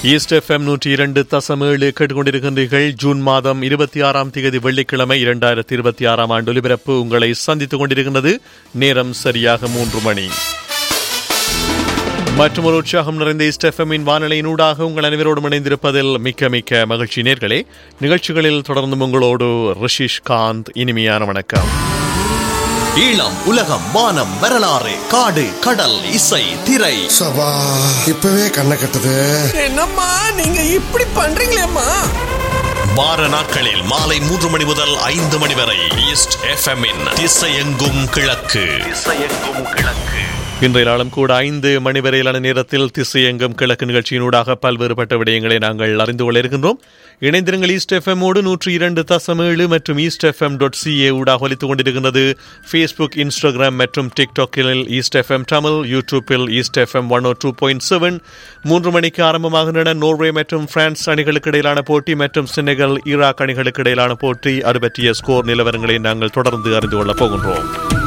east FM நூற்றி இரண்டு தசம் ஏழு கேட்டுக்கொண்டிருக்கின்றீர்கள் ஜூன் மாதம் இருபத்தி ஆறாம் தேதி வெள்ளிக்கிழமை இரண்டாயிரத்தி இருபத்தி ஆறாம் ஆண்டு ஒலிபரப்பு உங்களை சந்தித்துக் கொண்டிருக்கின்றது நேரம் சரியாக மூன்று மணி மற்றும் ஒரு உற்சாகம் நிறைந்த ஈஸ்ட் எஃப்எம்மின் வானொலியினூடாக உங்கள் அனைவரோடும் இணைந்திருப்பதில் மிக்க மிக்க மகிழ்ச்சி நேர்களே நிகழ்ச்சிகளில் தொடர்ந்து உங்களோடு ரிஷிஷ் காந்த் இனிமையான வணக்கம் ஈழம் உலகம் வானம் வரலாறு காடு கடல் இசை திரை சபா இப்பவே கண்ணை கட்டுது என்னம்மா நீங்க இப்படி பண்றீங்களேம்மா வார நாட்களில் மாலை மூன்று மணி முதல் ஐந்து மணி வரை ஈஸ்ட் எஃப்எம் திசையெங்கும் கிழக்கு இன்றைய நாளும் கூட ஐந்து மணி வரையிலான நேரத்தில் திசையெங்கும் கிழக்கு நிகழ்ச்சியினூடாக பல்வேறுபட்ட விடயங்களை நாங்கள் அறிந்து கொள்ள இருக்கின்றோம் இணைந்திருங்கள் ஈஸ்ட் எஃப்எம்மோடு நூற்றி இரண்டு தசம் ஏழு மற்றும் ஈஸ்ட் எஃப்எம் டாட் சிஏ ஊடாக ஒலித்துக் கொண்டிருக்கின்றது ஃபேஸ்புக் இன்ஸ்டாகிராம் மற்றும் டிக்டாக்கில் ஈஸ்ட் எஃப்எம் தமிழ் யூடியூப்பில் east FM one O two point seven மூன்று மணிக்கு ஆரம்பமாகின்றன நோர்வே மற்றும் பிரான்ஸ் அணிகளுக்கு இடையிலான போட்டி மற்றும் செனகல் ஈராக் அணிகளுக்கு இடையிலான போட்டி அது பற்றிய ஸ்கோர் நிலவரங்களை நாங்கள் தொடர்ந்து அறிந்து கொள்ளப் போகின்றோம்